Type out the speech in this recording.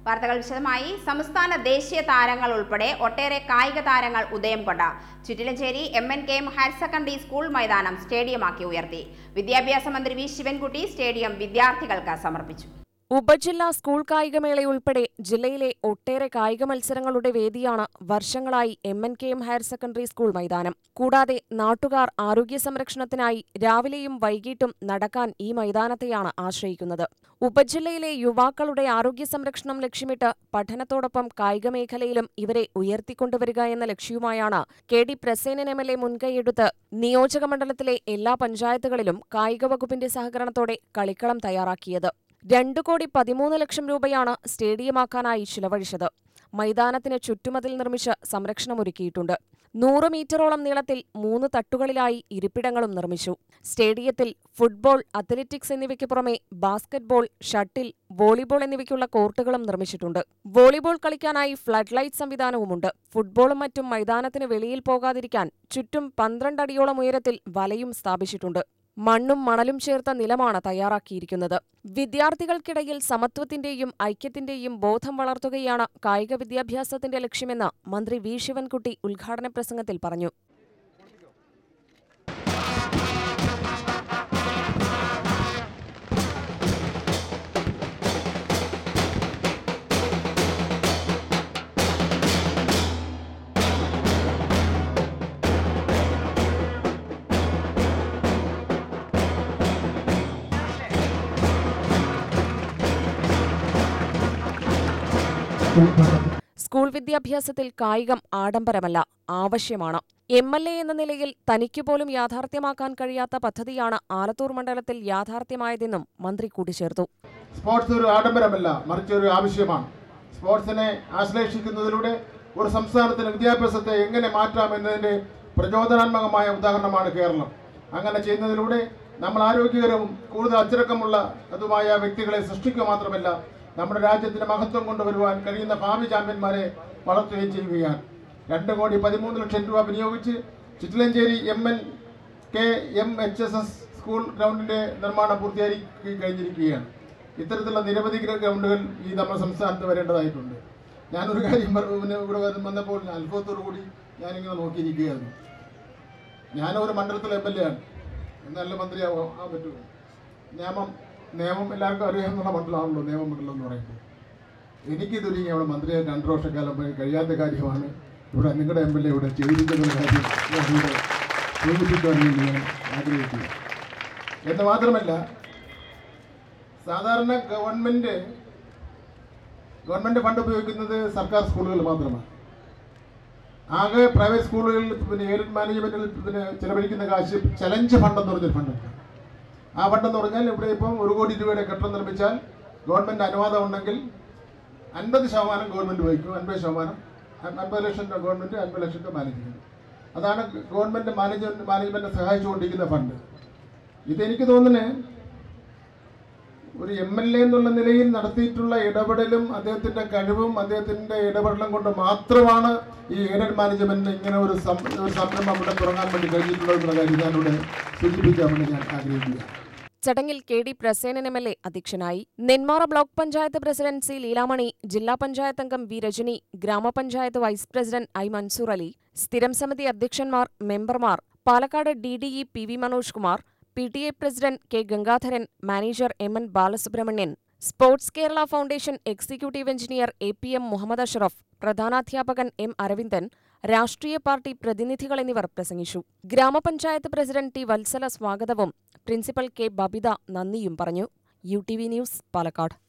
വാർത്തകൾ വിശദമായി സംസ്ഥാന ദേശീയ താരങ്ങൾ ഉൾപ്പെടെ ഒട്ടേറെ കായിക താരങ്ങൾ ഉദയം കൊണ്ട Chittilanchery M N K M higher secondary school മൈതാനം സ്റ്റേഡിയമാക്കി ഉയർത്തി വിദ്യാഭ്യാസ മന്ത്രി വി ശിവൻകുട്ടി സ്റ്റേഡിയം വിദ്യാർത്ഥികൾക്ക് സമർപ്പിച്ചു ഉപജില്ലാ സ്കൂൾ കായികമേളയുൾപ്പെടെ ജില്ലയിലെ ഒട്ടേറെ കായിക മത്സരങ്ങളുടെ വേദിയാണ് വർഷങ്ങളായി M N K M higher secondary school മൈതാനം കൂടാതെ നാട്ടുകാർ ആരോഗ്യ സംരക്ഷണത്തിനായി രാവിലെയും വൈകിട്ടും നടക്കാൻ ഈ മൈതാനത്തെയാണ് ആശ്രയിക്കുന്നത് ഉപജില്ലയിലെ യുവാക്കളുടെ ആരോഗ്യ സംരക്ഷണം ലക്ഷ്യമിട്ട് പഠനത്തോടൊപ്പം കായിക മേഖലയിലും ഇവരെ ഉയർത്തിക്കൊണ്ടുവരിക എന്ന ലക്ഷ്യവുമായാണ് K D Prasenan M L A മുൻകൈയെടുത്ത് നിയോജകമണ്ഡലത്തിലെ എല്ലാ പഞ്ചായത്തുകളിലും കായിക വകുപ്പിന്റെ സഹകരണത്തോടെ കളിക്കളം തയ്യാറാക്കിയത് രണ്ടു കോടി പതിമൂന്ന് ലക്ഷം രൂപയാണ് സ്റ്റേഡിയമാക്കാനായി ചിലവഴിച്ചത് മൈതാനത്തിന് ചുറ്റുമതിൽ നിർമ്മിച്ച് സംരക്ഷണമൊരുക്കിയിട്ടുണ്ട് നൂറ് മീറ്ററോളം നീളത്തിൽ മൂന്ന് തട്ടുകളിലായി ഇരിപ്പിടങ്ങളും നിർമ്മിച്ചു സ്റ്റേഡിയത്തിൽ ഫുട്ബോൾ അത്ലറ്റിക്സ് എന്നിവയ്ക്ക് പുറമെ ബാസ്കറ്റ്ബോൾ ഷട്ടിൽ വോളിബോൾ എന്നിവയ്ക്കുള്ള കോർട്ടുകളും നിർമ്മിച്ചിട്ടുണ്ട് വോളിബോൾ കളിക്കാനായി ഫ്ലഡ് ലൈറ്റ് സംവിധാനവുമുണ്ട് ഫുട്ബോളും മറ്റും മൈതാനത്തിന് വെളിയിൽ പോകാതിരിക്കാൻ ചുറ്റും പന്ത്രണ്ട് അടിയോളം ഉയരത്തിൽ വലയും സ്ഥാപിച്ചിട്ടുണ്ട് മണ്ണും മണലും ചേർത്ത നിലമാണ് തയ്യാറാക്കിയിരിക്കുന്നത് വിദ്യാർത്ഥികൾക്കിടയിൽ സമത്വത്തിന്റെയും ഐക്യത്തിന്റെയും ബോധം വളർത്തുകയാണ് കായിക വിദ്യാഭ്യാസത്തിന്റെ ലക്ഷ്യമെന്ന് മന്ത്രി വി ശിവൻകുട്ടി ഉദ്ഘാടന പ്രസംഗത്തിൽ പറഞ്ഞു സ്കൂൾ വിദ്യാഭ്യാസത്തിൽ കായികം ആഡംബരമല്ല ആവശ്യമാണ് എം എൽ എ എന്ന നിലയിൽ തനിക്കുപോലും യാഥാർത്ഥ്യമാക്കാൻ കഴിയാത്ത പദ്ധതിയാണ് ആലത്തൂർ മണ്ഡലത്തിൽ യാഥാർത്ഥ്യമായതെന്നും മന്ത്രി കൂട്ടിച്ചേർത്തു സ്പോർട്സ് ഒരു ആഡംബരമല്ല മറിച്ച് ഒരു ആവശ്യമാണ് സ്പോർട്സിനെ ആശ്ലേഷിക്കുന്നതിലൂടെ ഒരു സംസ്ഥാനത്തിന് വിദ്യാഭ്യാസത്തെ എങ്ങനെ മാറ്റാം എന്നതിൻ്റെ പ്രചോദനാത്മകമായ ഉദാഹരണമാണ് കേരളം അങ്ങനെ ചെയ്യുന്നതിലൂടെ നമ്മൾ ആരോഗ്യകരവും കൂടുതൽ അച്ചടക്കമുള്ള അതുമായ വ്യക്തികളെ സൃഷ്ടിക്കുക മാത്രമല്ല നമ്മുടെ രാജ്യത്തിന് മഹത്വം കൊണ്ടുവരുവാൻ കഴിയുന്ന ഭാവി ചാമ്പ്യന്മാരെ വളർത്തുകയും ചെയ്യുകയാണ് രണ്ട് കോടി പതിമൂന്ന് ലക്ഷം രൂപ വിനിയോഗിച്ച് Chittilanchery M N K M H S S school ഗ്രൗണ്ടിൻ്റെ നിർമ്മാണം പൂർത്തിയാക്കി കഴിഞ്ഞിരിക്കുകയാണ് ഇത്തരത്തിലുള്ള നിരവധി ഗ്രൗണ്ടുകൾ ഈ നമ്മുടെ സംസ്ഥാനത്ത് വരേണ്ടതായിട്ടുണ്ട് ഞാനൊരു കാര്യം പറ- പിന്നെ ഇവിടെ വന്ന് വന്നപ്പോൾ അത്ഭുതത്തോടു കൂടി ഞാനിങ്ങനെ നോക്കിയിരിക്കുകയായിരുന്നു ഞാനൊരു മണ്ഡലത്തിലെ എം എൽ എ ആണ് നല്ല മന്ത്രിയാവാൻ ആവാൻ പറ്റുമോ നിയമം നിയമം എല്ലാവർക്കും അറിയാവുന്ന മണ്ഡലമാണല്ലോ നിയമമണ്ഡലം എന്ന് പറയുമ്പോൾ എനിക്കിതൊരു അവിടെ മന്ത്രിയായി രണ്ട് വർഷക്കാലം പോയി കഴിയാത്ത കാര്യമാണ് ഇവിടെ നിങ്ങളുടെ എം എൽ എ ഇവിടെ ചെയ്തിരിക്കുന്ന കാര്യം ഞാനിവിടെ സൂചിപ്പിക്കാൻ വേണ്ടി ഞാൻ ആഗ്രഹിക്കുന്നു എന്ന് മാത്രമല്ല സാധാരണ ഗവൺമെൻറ് ഗവൺമെൻറ് ഫണ്ട് ഉപയോഗിക്കുന്നത് സർക്കാർ സ്കൂളുകൾ മാത്രമാണ് ആകെ പ്രൈവറ്റ് സ്കൂളുകളിൽ പിന്നെ എയ്ഡഡ് മാനേജ്മെൻറ്റിൽ പിന്നെ ചിലവഴിക്കുന്ന കാശ് ചലഞ്ച് ഫണ്ട് എന്ന് പറഞ്ഞൊരു ഫണ്ടുണ്ട് ആ ഫണ്ട് എന്ന് പറഞ്ഞാൽ ഇവിടെ ഇപ്പം ഒരു കോടി രൂപയുടെ കെട്ടിടം നിർമ്മിച്ചാൽ ഗവൺമെൻറ് അനുവാദം ഉണ്ടെങ്കിൽ അൻപത് ശതമാനം ഗവൺമെൻറ് വഹിക്കും അൻപത് ശതമാനം അൻ- അൻപത് ലക്ഷം രൂപ ഗവൺമെൻറ് അൻപത് ലക്ഷം രൂപ മാനേജ്മെൻറ്റ് അതാണ് ഗവൺമെൻറ് മാനേജ്മെൻറ്റ് മാനേജ്മെൻറ്റ് സഹായിച്ചുകൊണ്ടിരിക്കുന്ന ഫണ്ട് ഇതെനിക്ക് തോന്നുന്നത് ഒരു എം എൽ എ എന്നുള്ള നിലയിൽ നടത്തിയിട്ടുള്ള ഇടപെടലും അദ്ദേഹത്തിന്റെ കഴിവും അദ്ദേഹത്തിന്റെ ഇടപെടലും കൊണ്ട് മാത്രമാണ് ഈ എയ്ഡഡ് മാനേജ്മെന്റിന് ഇങ്ങനെ ഒരു സം- ഒരു സംരംഭം ഇവിടെ തുടങ്ങാൻ വേണ്ടി കഴിഞ്ഞിട്ടുള്ളത് എന്നുള്ള കാര്യം ഞാനിവിടെ സൂചിപ്പിക്കാൻ വേണ്ടി ഞാൻ ആഗ്രഹിക്കുകയാണ് ചടങ്ങിൽ K D Prasenan M L A അധ്യക്ഷനായി Nenmara block panchayat president C Leelamani ജില്ലാ പഞ്ചായത്ത് അംഗം വി രജനി ഗ്രാമപഞ്ചായത്ത് vice president I Mansoor Ali സ്ഥിരം സമിതി അധ്യക്ഷന്മാർ മെമ്പർമാർ Palakkad D D E P V Manoj Kumar P T A president K Gangadharan manager M N Balasubramanian sports Kerala foundation executive engineer A P M Muhammad Ashraf പ്രധാനാധ്യാപകൻ M Aravindan രാഷ്ട്രീയ പാർട്ടി പ്രതിനിധികൾ എന്നിവർ പ്രസംഗിച്ചു ഗ്രാമപഞ്ചായത്ത് പ്രസിഡന്റ് ടി വത്സല സ്വാഗതവും പ്രിൻസിപ്പൽ കെ ബബിത നന്ദിയും പറഞ്ഞു U T V news Palakkad